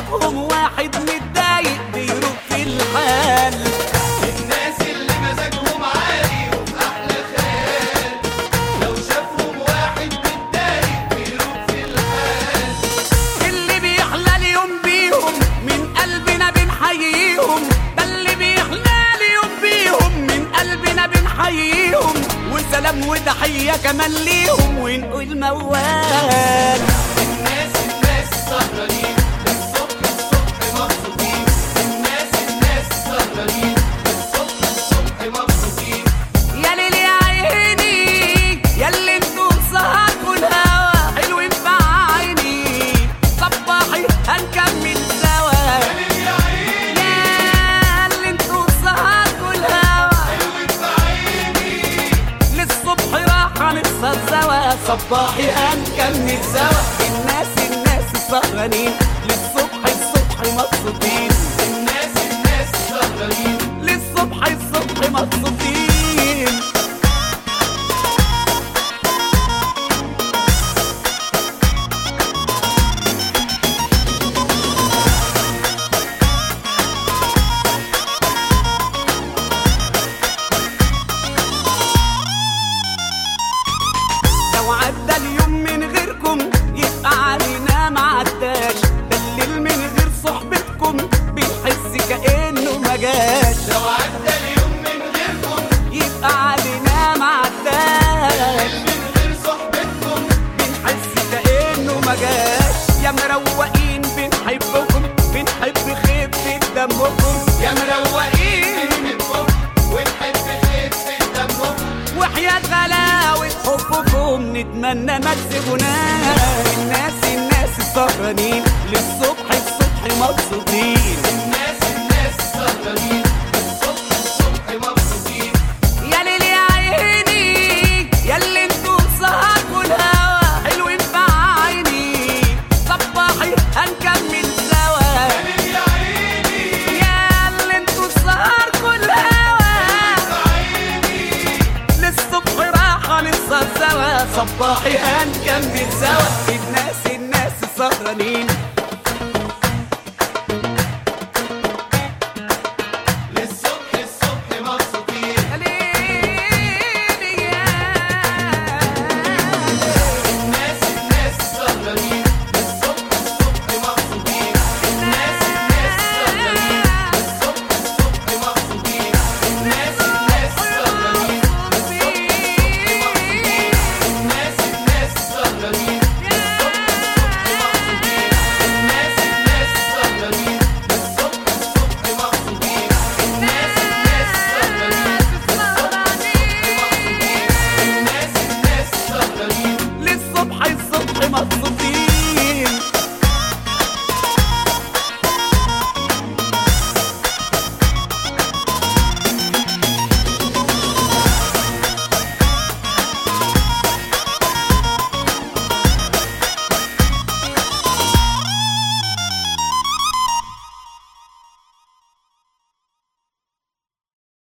شافهم واحد متضايق بيروح في الحال الناس اللي مزاجهم عالي وفي احلى خيال لو شافهم واحد متضايق بيروح في الحال اللي بيحلى اليوم بيهم من قلبنا بنحييهم ده اللي بيحلى اليوم بيهم من قلبنا بنحييهم وسلام وتحية كمان ليهم ونقول موال الناس الناس سهرانين الصبح الصبح مبسوطين الناس الناس سهرانين الصبح الصبح مبسوطين يا ليل يا عيني يا اللي انتوا سهركوا الهوا حلوين في عيني صباحي هنكمل سوا يا عيني يا اللي انتوا سهركوا الهوا حلوين في عيني للصبح راح هنسهر سوا صباحي هنكمل سوا الناس الناس سهرانين للصبح الصبح مبسوطين الناس الناس سهرانين للصبح الصبح مبسوطين لو عدى اليوم من غيركم يبقى علينا ما عداش ده الليل من غير صحبتكم بيحس كأنه ما جاش لو عدى اليوم من غيركم يبقى علينا ما عداش من غير صحبتكم بنحس كأنه ما جاش يا مروقين بنحبكم بنحب خفة دمكم يا مروقين بنحبكم ونحب خفة دمكم وحياة غلاوة حبكم نتمنى ما تسيبوناش الناس الناس السهرانين للصبح الصبح مبسوطين الناس الناس سهرانين الصبح الصبح مبسوطين يا ليل يا عيني يا اللي انتوا سهركوا الهوا حلوين في عيني صباحي هنكمل سوا يا عيني يا اللي انتوا سهركوا الهوا عيني للصبح راح نسهر سوا صباحي هنكمل سوا الناس الناس سهرانين للصبح الصبح مبسوطين يا ليل يا الناس الناس سهرانين للصبح الصبح مبسوطين الناس الناس سهرانين للصبح الصبح مبسوطين الناس الناس سهرانين الناس الناس سهرانين للصبح الصبح مبسوطين الناس الناس سهرانين للصبح الصبح مبسوطين الناس الناس سهرانين الناس الناس سهرانين للصبح الصبح مبسوطين